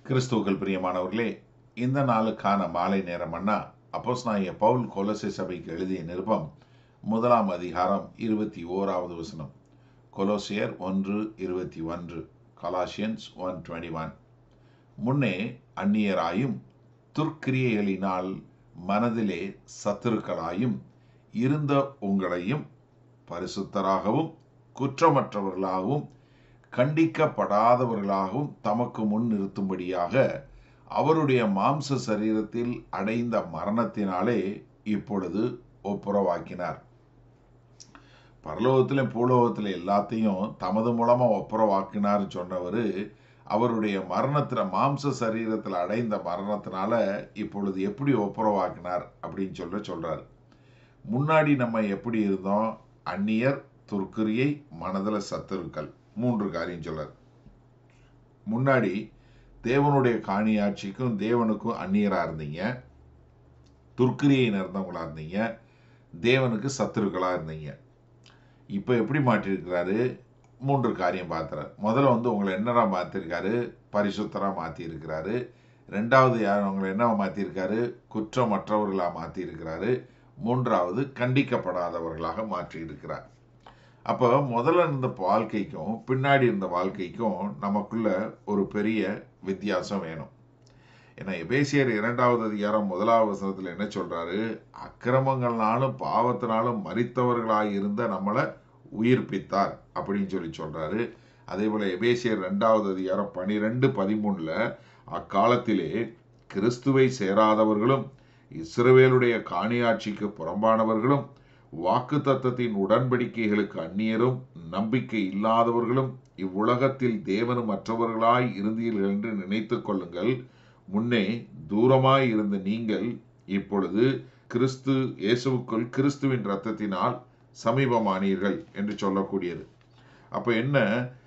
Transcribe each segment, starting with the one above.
கிறிஸ்துவுக்கள் பிரியமானவர்களே இந்த நாளுக்கான மாலை நேரம் அண்ணா அப்போஸ்நாய பவுல் கொலசை சபைக்கு எழுதிய நிருபம் முதலாம் அதிகாரம் இருபத்தி ஓராவது வசனம் கொலோசியர் ஒன்று இருபத்தி ஒன்று கலாசியன்ஸ் ஒன் டுவெண்ட்டி ஒன் முன்னே அந்நியராயும் துர்க்கிரியைகளினால் மனதிலே சத்துருக்களாயும் இருந்த உங்களையும் பரிசுத்தராகவும் குற்றமற்றவர்களாகவும் கண்டிக்கப்படாதவர்களாகவும் தமக்கு முன் நிறுத்தும்படியாக அவருடைய மாம்ச சரீரத்தில் அடைந்த மரணத்தினாலே இப்பொழுது ஒப்புரவாக்கினார் பரலோகத்திலும் பூலோகத்தில் எல்லாத்தையும் தமது மூலமா ஒப்புரவாக்கினார் சொன்னவர் அவருடைய மரணத்துல மாம்ச சரீரத்தில் அடைந்த மரணத்தினால இப்பொழுது எப்படி ஒப்புரவாக்கினார் அப்படின்னு சொல்ல சொல்றாரு முன்னாடி நம்ம எப்படி இருந்தோம் அந்நியர் துர்க்கிரியை மனதில் சத்துருக்கள் மூன்று காரியம் சொல்றார் முன்னாடி தேவனுடைய காணியாட்சிக்கும் தேவனுக்கும் அந்நியராக இருந்தீங்க துர்க்கிரியை நிறந்தவங்களா இருந்தீங்க தேவனுக்கு சத்துருக்களாக இருந்தீங்க இப்போ எப்படி மாற்றிருக்கிறாரு மூன்று காரியம் பார்த்துறாரு முதல்ல வந்து உங்களை என்னரா மாற்றிருக்காரு பரிசுத்தராக மாற்றிருக்கிறாரு ரெண்டாவது யார் உங்களை என்ன மாற்றிருக்காரு குற்றமற்றவர்களாக மாற்றிருக்கிறாரு மூன்றாவது கண்டிக்கப்படாதவர்களாக மாற்றி இருக்கிறார் அப்போ முதல்ல இருந்த வாழ்க்கைக்கும் பின்னாடி இருந்த வாழ்க்கைக்கும் நமக்குள்ள ஒரு பெரிய வித்தியாசம் வேணும் ஏன்னா எபேசியர் இரண்டாவது அதிகாரம் முதலாவது வசனத்தில் என்ன சொல்றாரு அக்கிரமங்கள்னாலும் பாவத்தினாலும் மறித்தவர்களாக இருந்த நம்மளை உயிர்ப்பித்தார் அப்படின்னு சொல்லி சொல்றாரு அதே போல எபேசியர் ரெண்டாவது அதிகாரம் பனிரெண்டு பதிமூணுல அக்காலத்திலே கிறிஸ்துவை சேராதவர்களும் இஸ்ரவேலுடைய காணியாட்சிக்கு புறம்பானவர்களும் வாக்கு தத்தத்தின் உடன்படிக்கைகளுக்கு அந்நியரும் நம்பிக்கை இல்லாதவர்களும் இவ்வுலகத்தில் தேவனும் மற்றவர்களாய் இருந்தீர்கள் என்று நினைத்து கொள்ளுங்கள் முன்னே தூரமாய் இருந்த நீங்கள் இப்பொழுது கிறிஸ்து இயேசுவுக்குள் கிறிஸ்துவின் இரத்தத்தினால் சமீபமானீர்கள் என்று சொல்லக்கூடியது அப்போ என்ன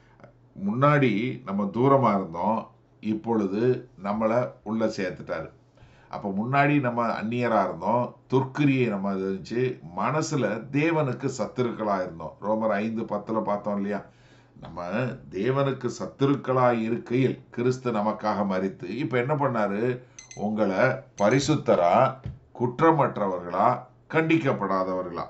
முன்னாடி நம்ம தூரமாக இருந்தோம் இப்பொழுது நம்மளை உள்ள சேர்த்துட்டாரு அப்போ முன்னாடி நம்ம அந்நியராக இருந்தோம் துர்க்கிரியை நம்ம இருந்துச்சு மனசில் தேவனுக்கு சத்துருக்களாக இருந்தோம் ரோமர் ஐந்து பத்தில் பார்த்தோம் இல்லையா நம்ம தேவனுக்கு சத்துருக்களாக இருக்கையில் கிறிஸ்து நமக்காக மறித்து இப்போ என்ன பண்ணாரு உங்களை பரிசுத்தரா குற்றமற்றவர்களா கண்டிக்கப்படாதவர்களா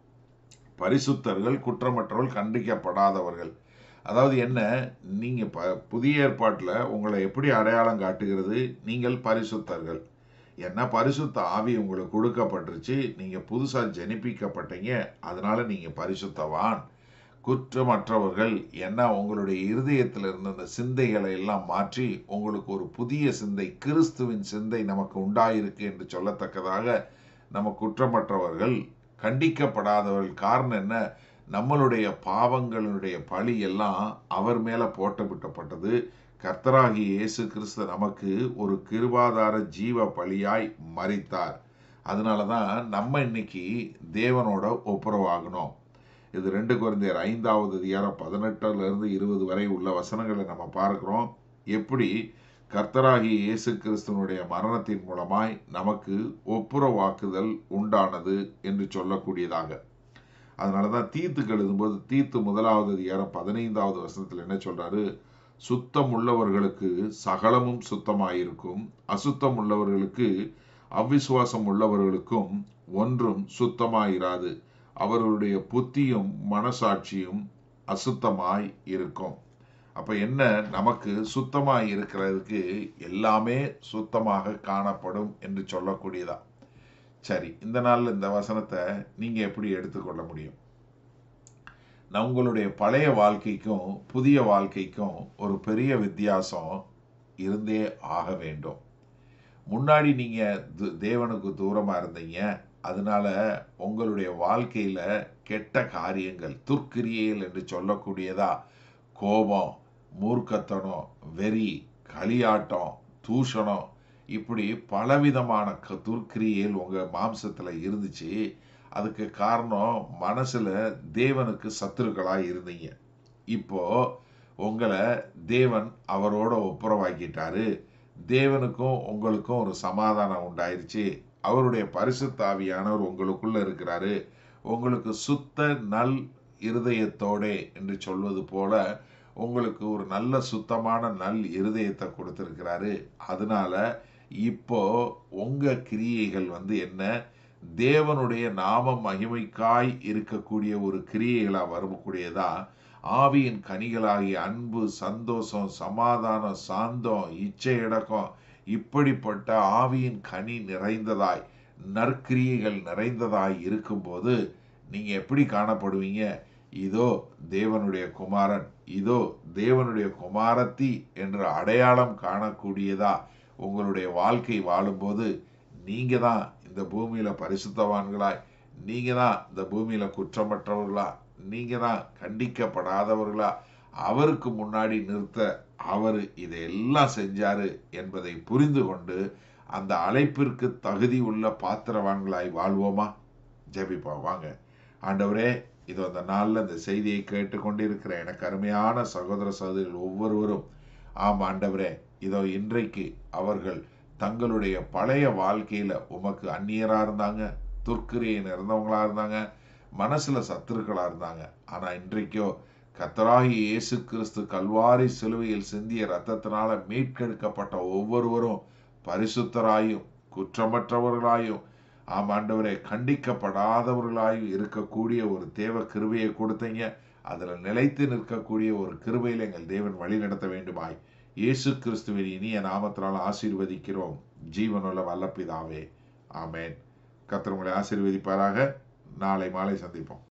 பரிசுத்தர்கள் குற்றமற்றவர்கள் கண்டிக்கப்படாதவர்கள் அதாவது என்ன நீங்க ப புதிய ஏற்பாட்டில் உங்களை எப்படி அடையாளம் காட்டுகிறது நீங்கள் பரிசுத்தர்கள் என்ன பரிசுத்த ஆவி உங்களுக்கு கொடுக்கப்பட்டுருச்சு நீங்க புதுசா ஜனிப்பிக்கப்பட்டீங்க அதனால நீங்க பரிசுத்தவான் குற்றமற்றவர்கள் என்ன உங்களுடைய இருதயத்தில் இருந்த அந்த சிந்தைகளை எல்லாம் மாற்றி உங்களுக்கு ஒரு புதிய சிந்தை கிறிஸ்துவின் சிந்தை நமக்கு உண்டாயிருக்கு என்று சொல்லத்தக்கதாக நம்ம குற்றமற்றவர்கள் கண்டிக்கப்படாதவர்கள் காரணம் என்ன நம்மளுடைய பாவங்களுடைய பழி எல்லாம் அவர் மேல போட்டு விட்டப்பட்டது கர்த்தராகி இயேசு கிறிஸ்து நமக்கு ஒரு கிருபாதார ஜீவ பலியாய் மறித்தார் அதனால தான் நம்ம இன்னைக்கு தேவனோட ஒப்புரவாகணும் இது ரெண்டு குழந்தையர் ஐந்தாவது அதிகாரம் பதினெட்டுல இருந்து இருபது வரை உள்ள வசனங்களை நம்ம பார்க்கிறோம் எப்படி கர்த்தராகி இயேசு கிறிஸ்துவனுடைய மரணத்தின் மூலமாய் நமக்கு ஒப்புரவாக்குதல் உண்டானது என்று சொல்லக்கூடியதாக அதனால தான் தீத்துக்கு எழுதும்போது தீத்து முதலாவது அதிகாரம் பதினைந்தாவது வசனத்தில் என்ன சொல்றாரு சுத்தம் உள்ளவர்களுக்கு சகலமும் சுத்தமாயிருக்கும் அசுத்தம் உள்ளவர்களுக்கு அவ்விசுவாசம் உள்ளவர்களுக்கும் ஒன்றும் சுத்தமாயிராது அவர்களுடைய புத்தியும் மனசாட்சியும் அசுத்தமாய் இருக்கும் அப்ப என்ன நமக்கு சுத்தமாய் இருக்கிறதுக்கு எல்லாமே சுத்தமாக காணப்படும் என்று சொல்லக்கூடியதா சரி இந்த நாள்ல இந்த வசனத்தை நீங்க எப்படி எடுத்துக்கொள்ள முடியும் உங்களுடைய பழைய வாழ்க்கைக்கும் புதிய வாழ்க்கைக்கும் ஒரு பெரிய வித்தியாசம் இருந்தே ஆக வேண்டும் முன்னாடி நீங்க தேவனுக்கு தூரமா இருந்தீங்க அதனால உங்களுடைய வாழ்க்கையில கெட்ட காரியங்கள் துர்க்கிரியல் என்று சொல்லக்கூடியதா கோபம் மூர்க்கத்தனம் வெறி களியாட்டம் தூஷணம் இப்படி பலவிதமான துர்க்கிரியல் உங்க மாம்சத்துல இருந்துச்சு அதுக்கு காரணம் மனசுல தேவனுக்கு சத்துருக்களாக இருந்தீங்க இப்போ உங்களை தேவன் அவரோட ஒப்புரவாக்கிட்டாரு தேவனுக்கும் உங்களுக்கும் ஒரு சமாதானம் உண்டாயிருச்சு அவருடைய பரிசுத்தாவியானவர் உங்களுக்குள்ள இருக்கிறாரு உங்களுக்கு சுத்த நல் இருதயத்தோடே என்று சொல்வது போல உங்களுக்கு ஒரு நல்ல சுத்தமான நல் இருதயத்தை கொடுத்துருக்கிறாரு அதனால இப்போ உங்க கிரியைகள் வந்து என்ன தேவனுடைய நாம மகிமைக்காய் இருக்கக்கூடிய ஒரு கிரியைகளா வரக்கூடியதா ஆவியின் கனிகளாகிய அன்பு சந்தோஷம் சமாதானம் சாந்தம் இச்சையடக்கம் இப்படிப்பட்ட ஆவியின் கனி நிறைந்ததாய் நற்கிரியைகள் நிறைந்ததாய் இருக்கும்போது நீங்க எப்படி காணப்படுவீங்க இதோ தேவனுடைய குமாரன் இதோ தேவனுடைய குமாரத்தி என்ற அடையாளம் காணக்கூடியதா உங்களுடைய வாழ்க்கை வாழும்போது நீங்க தான் இந்த பூமியில பரிசுத்தவான்களாய் நீங்க தான் இந்த பூமியில குற்றமற்றவர்களா நீங்க தான் கண்டிக்கப்படாதவர்களா அவருக்கு முன்னாடி நிறுத்த அவர் இதையெல்லாம் செஞ்சாரு என்பதை புரிந்து கொண்டு அந்த அழைப்பிற்கு தகுதி உள்ள பாத்திரவான்களாய் வாழ்வோமா ஜெபிப்பா வாங்க ஆண்டவரே இதோ அந்த நாளில் இந்த செய்தியை கேட்டுக்கொண்டிருக்கிற எனக்கு அருமையான சகோதர சகோதரிகள் ஒவ்வொருவரும் ஆம் ஆண்டவரே இதோ இன்றைக்கு அவர்கள் தங்களுடைய பழைய வாழ்க்கையில உமக்கு அந்நியரா இருந்தாங்க துர்க்கிரியை நிறைந்தவங்களா இருந்தாங்க மனசுல சத்துருக்களா இருந்தாங்க ஆனா இன்றைக்கோ கத்தராகி இயேசு கிறிஸ்து கல்வாரி சிலுவையில் சிந்திய ரத்தத்தினால மீட்கெடுக்கப்பட்ட ஒவ்வொருவரும் பரிசுத்தராயும் குற்றமற்றவர்களாயும் ஆம் ஆண்டவரே கண்டிக்கப்படாதவர்களாயும் இருக்கக்கூடிய ஒரு தேவ கிருபையை கொடுத்தீங்க அதுல நிலைத்து நிற்கக்கூடிய ஒரு கிருபையில் எங்கள் தேவன் வழி நடத்த வேண்டுமாய் இயேசு கிறிஸ்துவின் இனிய நாமத்தினால் ஆசீர்வதிக்கிறோம் ஜீவனுள்ள வல்லப்பிதாவே ஆமேன் கர்த்தர் உங்களை ஆசீர்வதிப்பாராக நாளை மாலை சந்திப்போம்